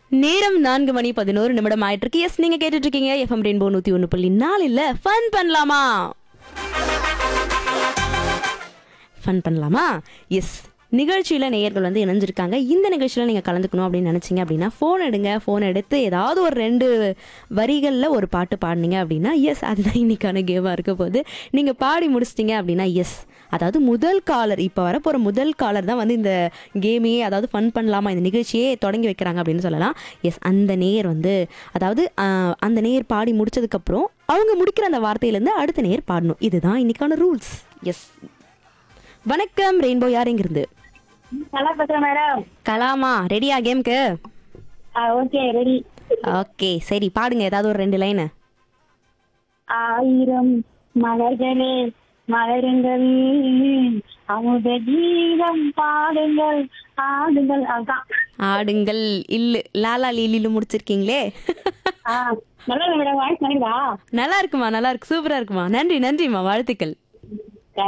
நேரம் நான்கு மணி பதினோரு நிமிடம் ஆயிட்டு இருக்கு எஸ் நீங்க கேட்டுட்டு இருக்கீங்க எஃப்எம் ரெயின்போ நூத்தி ஒண்ணு புள்ளி நாலுல ஃபன் பண்ணலாமா ஃபன் பண்ணலாமா எஸ் நிகழ்ச்சியில் நேயர்கள் வந்து இணைஞ்சிருக்காங்க இந்த நிகழ்ச்சியில் நீங்கள் கலந்துக்கணும் அப்படின்னு நினச்சிங்க அப்படின்னா ஃபோன் எடுங்க ஃபோன் எடுத்து ஏதாவது ஒரு ரெண்டு வரிகளில் ஒரு பாட்டு பாடினீங்க அப்படின்னா எஸ் அதுதான் இன்னைக்கான கேமாக இருக்க போது நீங்கள் பாடி முடிச்சிட்டிங்க அப்படின்னா எஸ் அதாவது முதல் காலர் இப்போ வரப்போகிற முதல் காலர் தான் வந்து இந்த கேமையே அதாவது ஃபன் பண்ணலாமா இந்த நிகழ்ச்சியே தொடங்கி வைக்கிறாங்க அப்படின்னு சொல்லலாம் எஸ் அந்த நேயர் வந்து அதாவது ஆஹ், அந்த நேயர் பாடி முடிச்சதுக்கப்புறம் அவங்க முடிக்கிற அந்த வார்த்தையிலேருந்து அடுத்த நேயர் பாடணும் இதுதான் இன்னைக்கான ரூல்ஸ் எஸ் வணக்கம் ரெயின்போ யாருங்கிருந்து நல்லா பேசுறேன் மேடம் கலாமா ரெடியா கேம்க்கு ஓகே ரெடி ஓகே சரி பாடுங்க ஏதாவது ஒரு ரெண்டு லைனு ஆயிரம் மலர்களே மலருங்கள் அமுத கீதம் பாடுங்கள் ஆடுங்கள் அதான் ஆடுங்கள் இல்லு லாலா லீலிலு முடிச்சிருக்கீங்களே ஆ நல்லா மேடம் வாய்ஸ் நினைக்கிறா நல்லா இருக்குமா நல்லா இருக்கு சூப்பரா இருக்குமா நன்றி நன்றிம்மா வாழ்த்துக்கள்